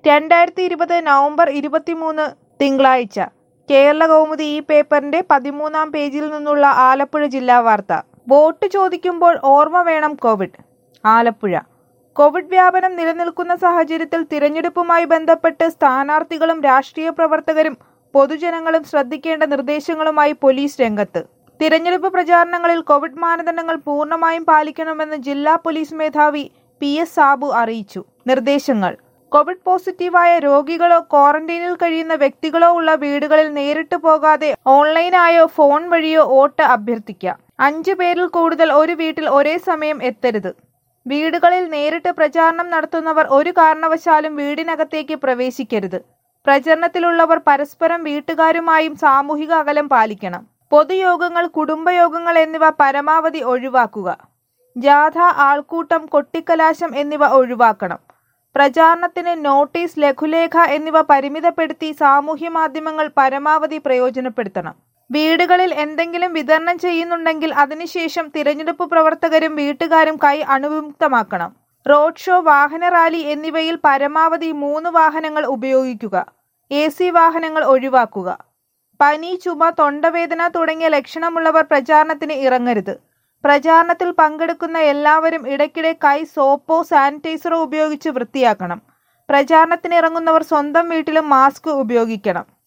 രണ്ടായിരത്തി ഇരുപത് നവംബർ ഇരുപത്തിമൂന്ന് തിങ്കളാഴ്ച കേരള കൗമുദി ഈ പേപ്പറിന്റെ പതിമൂന്നാം പേജിൽ നിന്നുള്ള ആലപ്പുഴ ജില്ലാ വാർത്ത വോട്ട് ചോദിക്കുമ്പോൾ ഓർമ്മ വേണം കോവിഡ് ആലപ്പുഴ കോവിഡ് വ്യാപനം നിലനിൽക്കുന്ന സാഹചര്യത്തിൽ തിരഞ്ഞെടുപ്പുമായി ബന്ധപ്പെട്ട് സ്ഥാനാർത്ഥികളും രാഷ്ട്രീയ പ്രവർത്തകരും പൊതുജനങ്ങളും ശ്രദ്ധിക്കേണ്ട നിർദ്ദേശങ്ങളുമായി പോലീസ് രംഗത്ത് തിരഞ്ഞെടുപ്പ് പ്രചാരണങ്ങളിൽ കോവിഡ് മാനദണ്ഡങ്ങൾ പൂർണ്ണമായും പാലിക്കണമെന്ന് ജില്ലാ പോലീസ് മേധാവി പി എസ് സാബു അറിയിച്ചു നിർദ്ദേശങ്ങൾ കോവിഡ് പോസിറ്റീവായ രോഗികളോ ക്വാറന്റൈനിൽ കഴിയുന്ന വ്യക്തികളോ ഉള്ള വീടുകളിൽ നേരിട്ട് പോകാതെ ഓൺലൈനായോ ഫോൺ വഴിയോ വോട്ട് അഭ്യർത്ഥിക്കാം അഞ്ചു പേരിൽ കൂടുതൽ ഒരു വീട്ടിൽ ഒരേ സമയം എത്തരുത് വീടുകളിൽ നേരിട്ട് പ്രചാരണം നടത്തുന്നവർ ഒരു കാരണവശാലും വീടിനകത്തേക്ക് പ്രവേശിക്കരുത് പ്രചരണത്തിലുള്ളവർ പരസ്പരം വീട്ടുകാരുമായും സാമൂഹിക അകലം പാലിക്കണം പൊതുയോഗങ്ങൾ കുടുംബയോഗങ്ങൾ എന്നിവ പരമാവധി ഒഴിവാക്കുക ജാഥ ആൾക്കൂട്ടം കൊട്ടിക്കലാശം എന്നിവ ഒഴിവാക്കണം പ്രചാരണത്തിന് നോട്ടീസ് ലഘുലേഖ എന്നിവ പരിമിതപ്പെടുത്തി സാമൂഹ്യ മാധ്യമങ്ങൾ പരമാവധി പ്രയോജനപ്പെടുത്തണം വീടുകളിൽ എന്തെങ്കിലും വിതരണം ചെയ്യുന്നുണ്ടെങ്കിൽ അതിനുശേഷം തിരഞ്ഞെടുപ്പ് പ്രവർത്തകരും വീട്ടുകാരും കൈ അണുവിമുക്തമാക്കണം റോഡ് ഷോ വാഹന റാലി എന്നിവയിൽ പരമാവധി മൂന്ന് വാഹനങ്ങൾ ഉപയോഗിക്കുക എ സി വാഹനങ്ങൾ ഒഴിവാക്കുക പനി ചുമ തൊണ്ടവേദന തുടങ്ങിയ ലക്ഷണമുള്ളവർ പ്രചാരണത്തിന് ഇറങ്ങരുത് പ്രചാരണത്തിൽ പങ്കെടുക്കുന്ന എല്ലാവരും ഇടയ്ക്കിടെ കൈ സോപ്പോ സാനിറ്റൈസറോ ഉപയോഗിച്ച് വൃത്തിയാക്കണം പ്രചാരണത്തിന് ഇറങ്ങുന്നവർ സ്വന്തം വീട്ടിലും മാസ്ക് ഉപയോഗിക്കണം